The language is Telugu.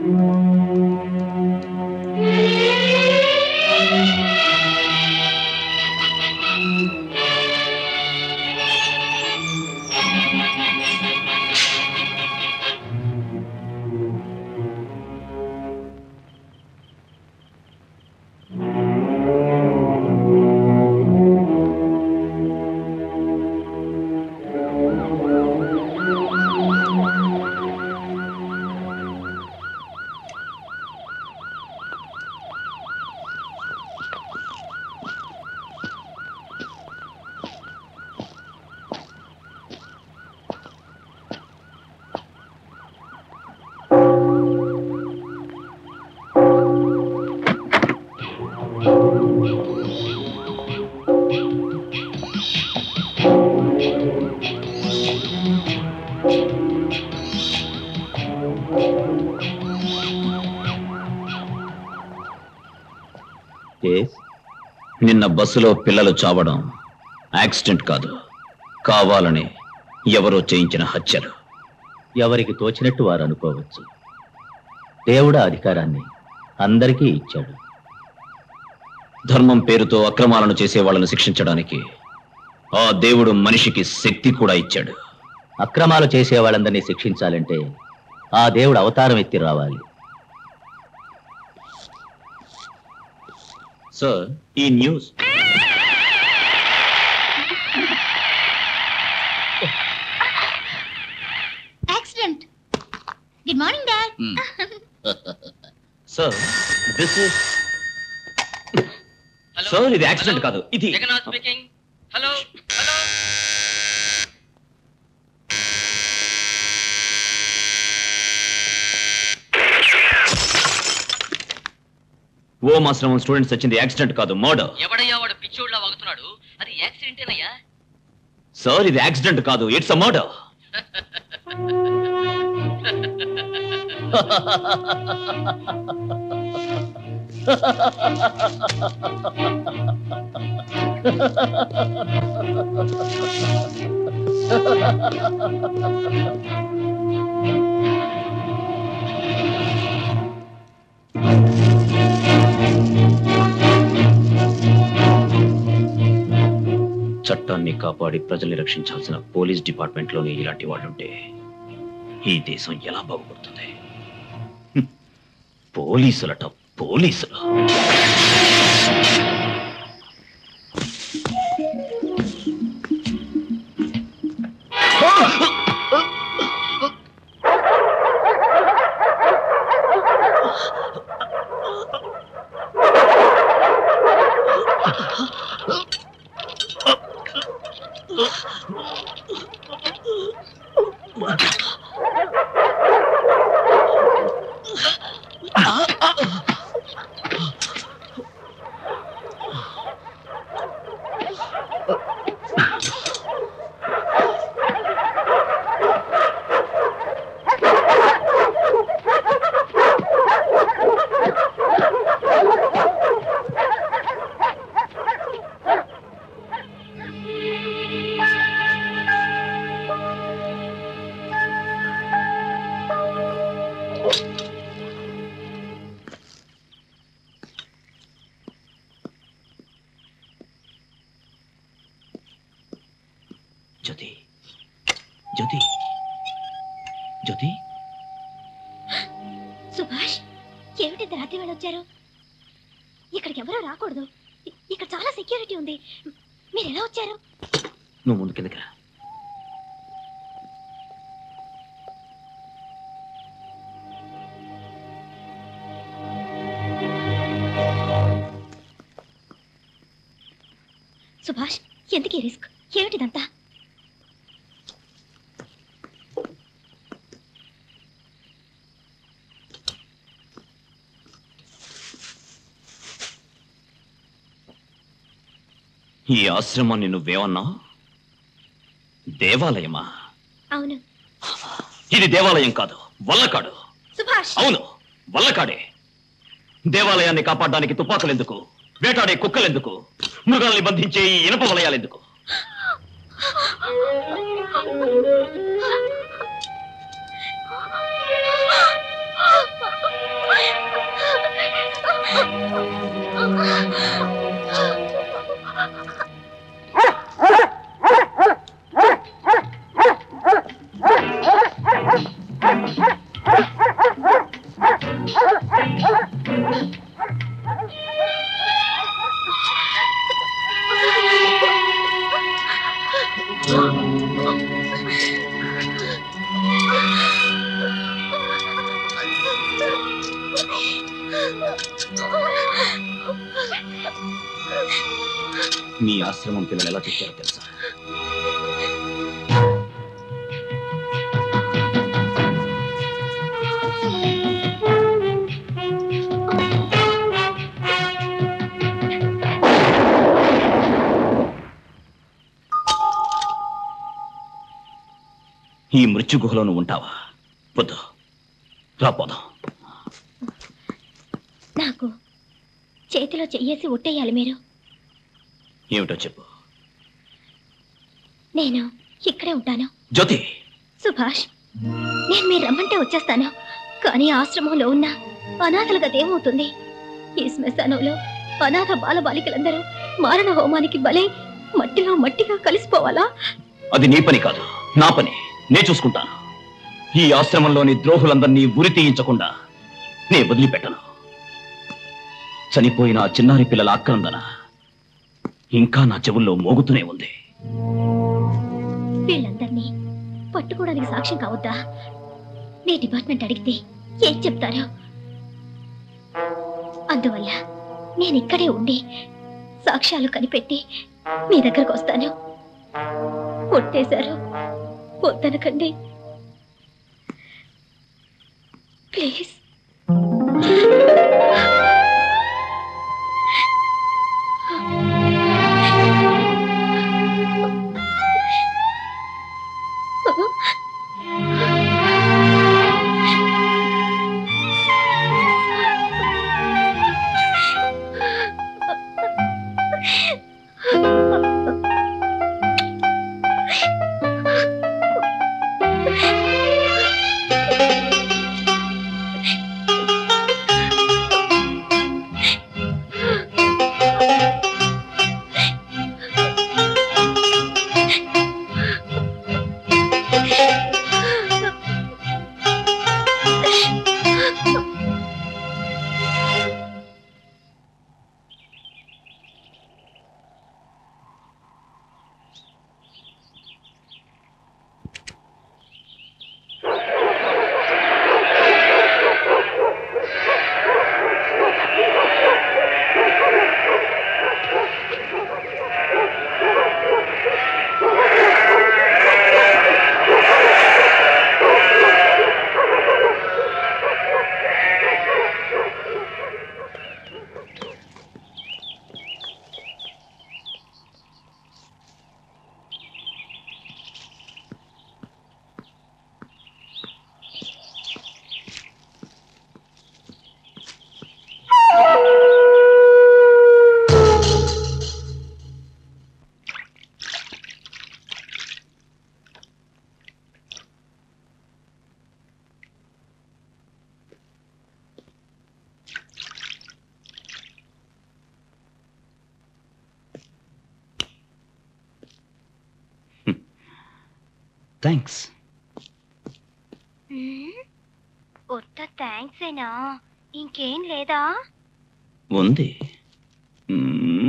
నిన్న బస్సులో పిల్లలు చావడం యాక్సిడెంట్ కాదు కావాలని ఎవరో చేయించిన హత్యలు ఎవరికి తోచినట్టు వారు అనుకోవచ్చు దేవుడు ఆ అధికారాన్ని అందరికీ ఇచ్చాడు ధర్మం పేరుతో అక్రమాలను చేసే వాళ్ళను శిక్షించడానికి ఆ దేవుడు మనిషికి శక్తి కూడా ఇచ్చాడు అక్రమాలు చేసే వాళ్ళందరినీ శిక్షించాలంటే ఆ దేవుడు అవతారం ఎత్తి రావాలి సార్ ఈ news accident good morning dad sir this is sir ఇది యాక్సిడెంట్ కాదు ఇది Jagannath speaking hello hello Om Ashram students వచ్చింది యాక్సిడెంట్ కాదు మర్డర్ ఎవడయ్యా వాడు పిచ్చోడ్లా వాగుతున్నాడు అది యాక్సిడెంటేనయ్యా సార్ ఇది యాక్సిడెంట్ కాదు ఇట్స్ అ మర్డర్ చట్టాన్ని కాపాడి ప్రజల్ని రక్షించాల్సిన పోలీస్ డిపార్ట్మెంట్ లోనే ఇలాంటి వాళ్ళుంటే ఈ దేశం ఎలా బాగుపడుతుంది హ్మ్. పోలీసులట పోలీసులు జ్యోతి జ్యోతి జ్యోతి సుభాష్ ఏమిటి ఇంత రాత్రి వేళ వచ్చారు ఇక్కడికి ఎవరూ రాకూడదు ఇ- ఇక్కడ చాలా సెక్యూరిటీ ఉంది మీరు ఎలా వచ్చారు నువ్వు ముందు కిందకి రా సుభాష్ ఎందుకు ఈ రిస్క్ ఏమిటిదంతా ఈ ఆశ్రమాన్ని నువ్వేమన్నా దేవాలయమా అవును ఇది దేవాలయం కాదు వల్లకాడు సుభాష్ అవును వల్లకాడే దేవాలయాన్ని కాపాడడానికి తుపాకులెందుకు వేటాడే కుక్కలెందుకు మృగాల్ని బంధించే ఈ ఇనప వలయాలెందుకు మీ ఆశ్రమం పిల్లలు ఎలా చెప్పారో తెలుసా ఈ మృత్యు గుహలో నువ్వు ఉంటావా వద్దు రాపోదాం నాకు చేతిలో చెయ్యేసి ఒట్టేయాలి మీరు ఏమిటో చెప్పు నేను ఇక్కడే ఉంటాను జ్యోతి సుభాష్ నేను మీరు రమ్మంటే వచ్చేస్తాను కానీ ఆశ్రమంలో ఉన్న అనాథల గది ఏమవుతుంది ఈ శ్మశానంలో అనాథ బాలబాలికలందరూ మారణ హోమానికి బలై మట్టిలో మట్టిగా కలిసిపోవాలా అది నీ పని కాదు నా పని నే చూసుకుంటాను ఈ ఆశ్రమంలోని ద్రోహులందరినీ ఉరి తీయించకుండా నే వదిలిపెట్టను చనిపోయిన ఆ చిన్నారి పిల్లల ఆక్రందన ఇంకా నా చెవుల్లో మోగుతూనే ఉంది వీళ్ళందరినీ పట్టుకోవడానికి సాక్ష్యం కావద్దా నీ డిపార్ట్మెంట్ అడిగితే ఏం చెప్తారు అందువల్ల నేను ఇక్కడే ఉండి సాక్ష్యాలు కనిపెట్టి మీ దగ్గరకు వస్తాను కొట్టేశారు వద్దనకండి ప్లీజ్ థ్యాంక్స్ ఉత్త థ్యాంక్స్ ఏనా ఇంకేం లేదా ఉంది మ్మ్.